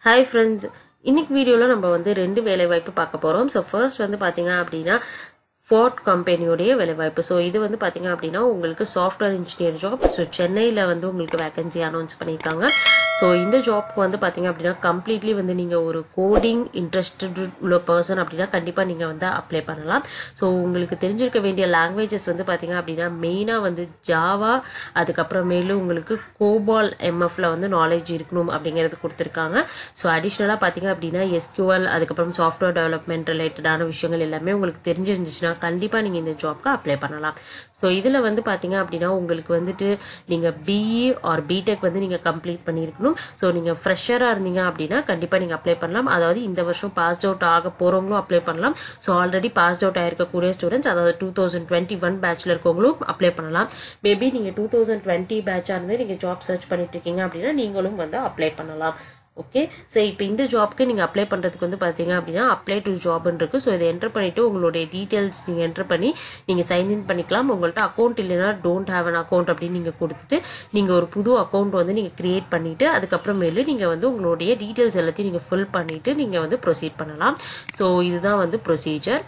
hi friends இன்னைக்கு வீடியோவில் நம்ம வந்து ரெண்டு வேலைவாய்ப்பு பார்க்க போகிறோம் ஸோ ஃபர்ஸ்ட் வந்து பார்த்தீங்க அப்படின்னா ஃபோர்ட் கம்பெனியோடைய வேலைவாய்ப்பு ஸோ இது வந்து பார்த்தீங்க அப்படின்னா உங்களுக்கு சாஃப்ட்வேர் இன்ஜினியர் ஜாப் ஸோ சென்னையில் வந்து உங்களுக்கு வேகன்சி அனௌன்ஸ் பண்ணியிருக்காங்க ஸோ இந்த ஜாப்க்கு வந்து பார்த்தீங்க அப்படின்னா கம்ப்ளீட்லி வந்து நீங்கள் ஒரு கோடிங் இன்ட்ரெஸ்டட் உள்ள பர்சன் அப்படின்னா கண்டிப்பாக நீங்கள் வந்து அப்ளை பண்ணலாம் ஸோ உங்களுக்கு தெரிஞ்சிருக்க வேண்டிய லாங்குவேஜஸ் வந்து பார்த்தீங்க அப்படின்னா மெயினாக வந்து ஜாவா அதுக்கப்புறமேலும் உங்களுக்கு கோபால் எம்எஃப்ல வந்து நாலேஜ் இருக்கணும் அப்படிங்கிறது கொடுத்துருக்காங்க ஸோ அடிஷ்னலாக பார்த்தீங்க அப்படின்னா எஸ்கியூஎல் அதுக்கப்புறம் சாஃப்ட்வேர் டெவலப்மெண்ட் ரிலேட்டடான விஷயங்கள் எல்லாமே உங்களுக்கு தெரிஞ்சிருந்துச்சுன்னா கண்டிப்பாக நீங்கள் இந்த ஜாப்க்கு அப்ளை பண்ணலாம் ஸோ இதில் வந்து பார்த்தீங்க அப்படின்னா உங்களுக்கு வந்துட்டு நீங்கள் பிஇ ஆர் பிடெக் வந்து நீங்கள் கம்ப்ளீட் பண்ணியிருக்கணும் ஸோ நீங்கள் ஃப்ரெஷராக இருந்தீங்க அப்படின்னா கண்டிப்பாக நீங்கள் அப்ளை பண்ணலாம் அதாவது இந்த வருஷம் பாஸ் அவுட் ஆக போகிறவங்களும் அப்ளை பண்ணலாம் ஸோ ஆல்ரெடி பாஸ் அவுட் ஆயிருக்கக்கூடிய ஸ்டூடெண்ட்ஸ் அதாவது டூ தௌசண்ட் டுவெண்ட்டி ஒன் பேட்சில் இருக்கவங்களும் அப்ளை பண்ணலாம் மேபி நீங்கள் டூ தௌசண்ட் டுவெண்ட்டி பேட்சாக இருந்து நீங்கள் ஜாப் சர்ச் பண்ணிட்டு இருக்கீங்க அப்படின்னா நீங்களும் வந்து அப்ளை பண்ணலாம் ஓகே ஸோ இப்போ இந்த ஜாப்க்கு நீங்கள் அப்ளை பண்ணுறதுக்கு வந்து பார்த்தீங்க அப்படின்னா அப்ளை டு ஜாப்னு இருக்குது ஸோ இதை என்டர் பண்ணிவிட்டு உங்களுடைய டீட்டெயில்ஸ் நீங்கள் என்டர் பண்ணி நீங்கள் சைன்இன் பண்ணிக்கலாம் உங்கள்கிட்ட அக்கௌண்ட் இல்லைன்னா டோன்ட் ஹேவ் அன் அக்கௌண்ட் அப்படின்னு நீங்கள் கொடுத்துட்டு நீங்கள் ஒரு புது அக்கௌண்ட் வந்து நீங்கள் க்ரியேட் பண்ணிவிட்டு அதுக்கப்புறமேலு நீங்கள் வந்து உங்களுடைய டீட்டெயில்ஸ் எல்லாத்தையும் நீங்கள் ஃபில் பண்ணிவிட்டு நீங்கள் வந்து ப்ரொசீட் பண்ணலாம் ஸோ இதுதான் வந்து ப்ரொசீஜர்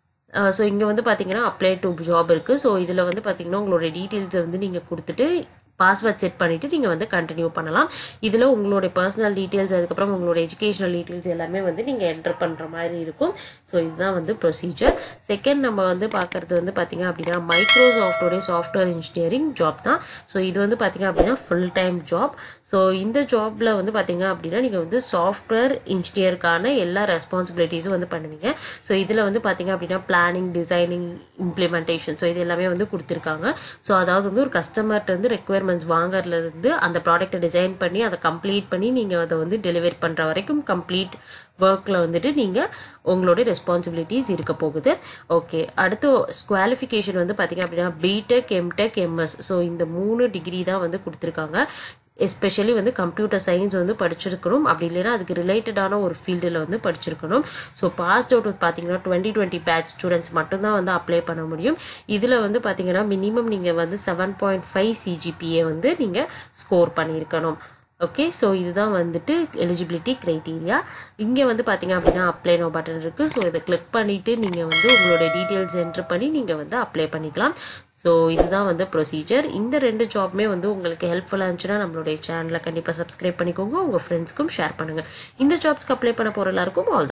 ஸோ இங்கே வந்து பார்த்தீங்கன்னா அப்ளை டு ஜாப் இருக்குது ஸோ இதில் வந்து பார்த்தீங்கன்னா உங்களுடைய டீட்டெயில்ஸை வந்து நீங்கள் கொடுத்துட்டு பாஸ்வேர்ட் செட் பண்ணிவிட்டு நீங்கள் வந்து கண்டினியூ பண்ணலாம் இதில் உங்களுடைய பர்சனல் டீட்டெயில்ஸ் அதுக்கப்புறம் உங்களோட எஜுகேஷனல் டீட்டெயில்ஸ் எல்லாமே வந்து நீங்கள் என்டர் பண்ணுற மாதிரி இருக்கும் ஸோ இதுதான் வந்து ப்ரொசீஜர் செகண்ட் நம்ம வந்து பார்க்குறது வந்து பார்த்திங்க அப்படின்னா மைக்ரோசாஃப்டோடைய சாஃப்ட்வேர் இன்ஜினியரிங் ஜாப் தான் ஸோ இது வந்து பார்த்திங்க அப்படின்னா ஃபுல் டைம் ஜாப் ஸோ இந்த ஜாப்பில் வந்து பார்த்திங்க அப்படின்னா நீங்கள் வந்து சாஃப்ட்வேர் இன்ஜினியருக்கான எல்லா ரெஸ்பான்சிபிலிட்டிஸும் வந்து பண்ணுவீங்க ஸோ இதில் வந்து பார்த்திங்க அப்படின்னா பிளானிங் டிசைனிங் இம்ப்ளிமெண்டேஷன் ஸோ இது எல்லாமே வந்து கொடுத்துருக்காங்க ஸோ அதாவது வந்து ஒரு கஸ்டமர்கிட்ட இருந்து ரெக்குயர்மெண்ட்ஸ் வாங்குறதுலேருந்து அந்த ப்ராடக்ட்டை டிசைன் பண்ணி அதை கம்ப்ளீட் பண்ணி நீங்கள் அதை வந்து டெலிவரி பண்ணுற வரைக்கும் கம்ப்ளீட் ஒர்க்கில் வந்துட்டு நீங்கள் உங்களோட ரெஸ்பான்சிபிலிட்டிஸ் இருக்க போகுது ஓகே அடுத்து குவாலிஃபிகேஷன் வந்து பார்த்தீங்க அப்படின்னா பிடெக் எம்டெக் எம்எஸ் ஸோ இந்த மூணு டிகிரி தான் வந்து கொடுத்துருக்காங்க எஸ்பெஷலி வந்து கம்ப்யூட்டர் சயின்ஸ் வந்து படிச்சிருக்கணும் அப்படி இல்லைன்னா அதுக்கு ரிலேட்டடான ஒரு ஃபீல்டில் வந்து படிச்சிருக்கணும் ஸோ பாஸ்ட் அவுட் பார்த்தீங்கன்னா டுவெண்ட்டி டுவெண்ட்டி பேட்ச் ஸ்டூடெண்ட்ஸ் மட்டும்தான் வந்து அப்ளை பண்ண முடியும் இதில் வந்து பார்த்தீங்கன்னா மினிமம் நீங்கள் வந்து செவன் பாயிண்ட் ஃபைவ் சிஜிபிஏ வந்து நீங்கள் ஸ்கோர் பண்ணியிருக்கணும் ஓகே ஸோ இதுதான் வந்துட்டு எலிஜிபிலிட்டி க்ரைட்டீரியா இங்கே வந்து பார்த்தீங்க அப்படின்னா அப்ளை நோ பட்டன் இருக்குது ஸோ இதை கிளிக் பண்ணிவிட்டு நீங்கள் வந்து உங்களோட டீட்டெயில்ஸ் என்ட்ரு பண்ணி நீங்கள் வந்து அப்ளை பண்ணிக்கலாம் ஸோ இதுதான் வந்து ப்ரொசீஜர் இந்த ரெண்டு ஜாப்மே வந்து உங்களுக்கு ஹெல்ப்ஃபுல்லாக இருந்துச்சுன்னா நம்மளுடைய சேனலை கண்டிப்பாக சப்ஸ்கிரைப் பண்ணிக்கோங்க உங்கள் ஃப்ரெண்ட்ஸ்க்கும் ஷேர் பண்ணுங்கள் இந்த ஜாப்ஸ்க்கு அப்ளை பண்ண போகிற எல்லாருக்கும் ஆல்